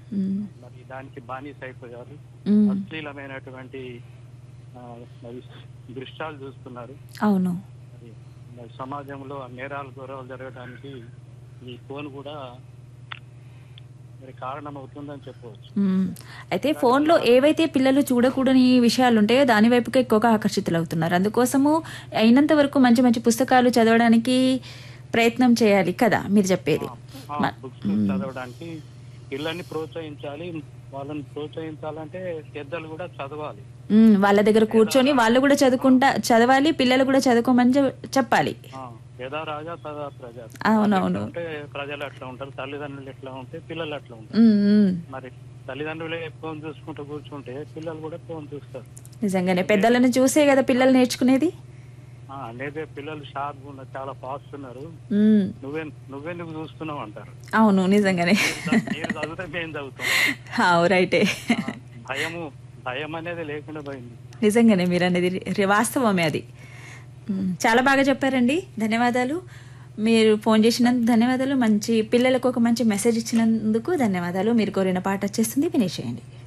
ఉమ్, మరి దానికి బానిస అయిపోయారు ఉమ్, అశ్లీలమైనటువంటి ఆ, మరి దృశ్యాలు చూస్తున్నారు అవును మరి మరి సమాజంలో ఆ నేరాలు గౌరవాలు జరగడానికి ఈ ఫోన్ కూడా మరి కారణం అవుతుందని చెప్పవచ్చు మ్మ్. అయితే ఫోన్లో ఏవైతే పిల్లలు చూడకూడని విషయాలు ఉంటాయో దాని వైపుకి ఎక్కువగా ఆకర్షితులు అవుతున్నారు అందుకోసము అయినంత వరకు మంచి మంచి పుస్తకాలు చదవడానికి ప్రయత్నం చేయాలి కదా మీరు చెప్పేది మ- బుక్స్ చదవడానికి పిల్లల్ని ప్రోత్సహించాలి వాళ్ళని ప్రోత్సహించాలంటే పెద్దలు కూడా చదవాలి మ్మ్. వాళ్ళ దగ్గర కూర్చొని వాళ్ళు కూడా చదువుకుంటా చదవాలి పిల్లలు కూడా చదువుకోమని చె- చెప్పాలి ఆ, యథా రాజా తదా ప్రజ అవునవును అంటే ప్రజలు అట్లా ఉంటారు తల్లిదండ్రులు ఎట్లా ఉంటే పిల్లలు అట్లా ఉంటారు మ్మ్, మ్మ్. మరి తల్లిదండ్రులే ఫోన్ చూసుకుంటూ కూర్చుంటే పిల్లలు కూడా ఫోన్ చూస్తారు నిజంగానే పెద్దలను చూసే కదా పిల్లలు నేర్చుకునేది ఆ, అనేదే పిల్లలు షార్ప్ ఉన్నారు చాలా ఫాస్ట్ ఉన్నారు మ్మ్. నువ్వే నువ్వెందుకు చూస్తున్నావు అంటారు అవును నిజంగానే మీరు చదివితే మేము చదువుతాం అవు రైటే ఆ, భయము భయం అనేది లేకుండా పోయింది నిజంగానే మీరు అనేది రి- వాస్తవమే అది మ్, చాలా బాగా చెప్పారండి ధన్యవాదాలు మీరు ఫోన్ చేసినందుకు ధన్యవాదాలు మంచి పిల్లలకు ఒక మంచి మెసేజ్ ఇచ్చినందుకు ధన్యవాదాలు మీరు కోరిన పాట వచ్చేస్తుంది వినేసేయండి